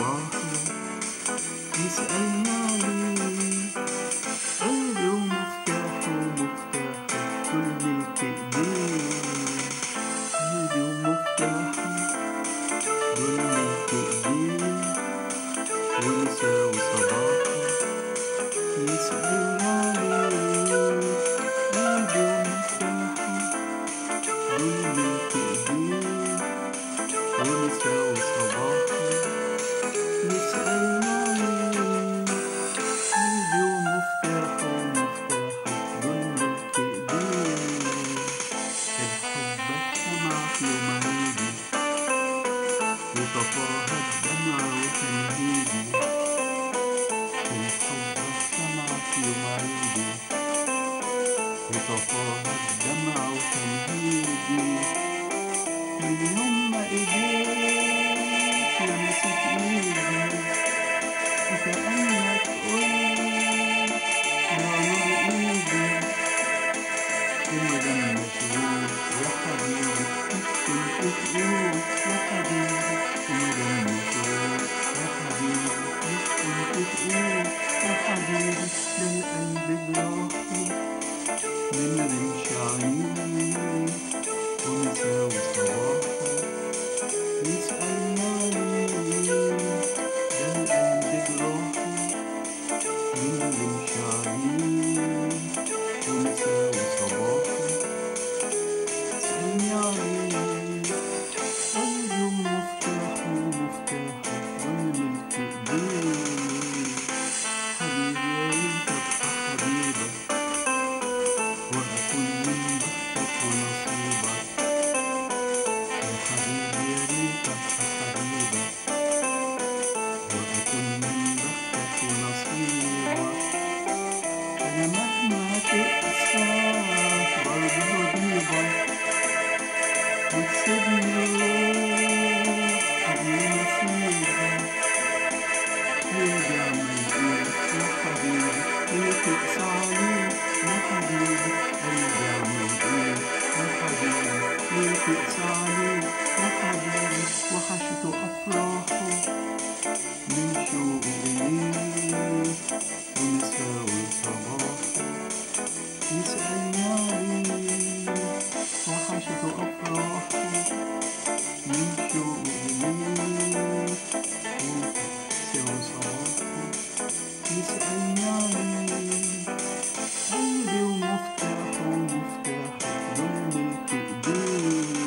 وصباحه يسألني عليه قلبي ومفتاحه ومفتاحه كل ملك ايديه قلبي ومفتاحه دول ملك ايديه ونسى وصباحه يسألني عليه قلبي ومفتاحه دول ملك ايديه ونسى وصباحه يسألني عليه قلبي ومفتاحه ومفتاحه دول ملك ايديه الحب اتسمع في يوم عيدي وطفاها الدمع وتنهيدي الحب اتسمع في يوم عيدي وطفاها الدمع وتنهيدي من يوم ما ايديك لمست ايدي وكأنك قلت يا نور ايدي ومدام مشغول يا حبيبي مش كنت تقول يا حبيبي ومدام مشغول يا حبيبي مش كنت تقول يا حبيبي ده القلب جراحي من رمش عينيه ونسى وصباحه يسألني عليه ده القلب جراحي من رمش عينيه ونسى وصباحه يسألني عليه قلبي ومفتاحه ومفتاحه ضل ملك ايديه حبيبي يا ريت ابقى حبيبك واكون من بختك ونصيبك يا حبيبي يا ريت ابقى حبيبك واكون من بختك ونصيبك انا مهما تقسى برضه هجيبك وتسيبني روح قبل ما اسيبك يرجع ما يقول يا حبيبي ليه تقسى عليه يا حبيبي ارجع ما يقول يا حبيبي ليه تقسى عليه يا حبيبي وحشته افراحه من شوق اليه ونسى وصباحه يسألني عليه وحشته أفراحه من شوق إليه ونسى وصباحه يسألني عليه قلبي ومفتاحه ومفتاحه دول ملك إيديه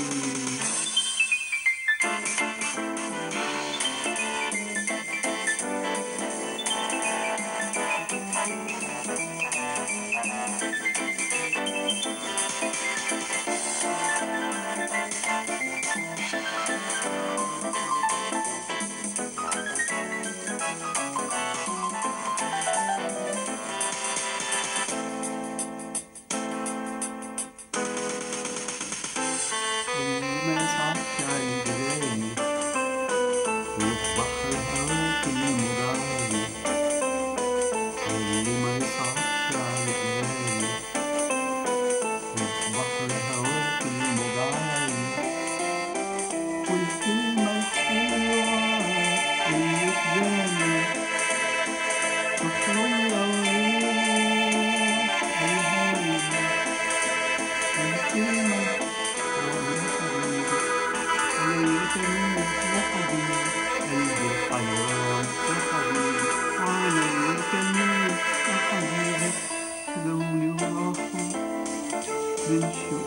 اللي ما يصعبش على جيراني وفي بحر هواك المدعي واللي ما يصعبش على جيراني وفي بحر هواك المدعي والكلمة الحلوة اللي في بالي تخرج وريح الهوى الكلمة من شوق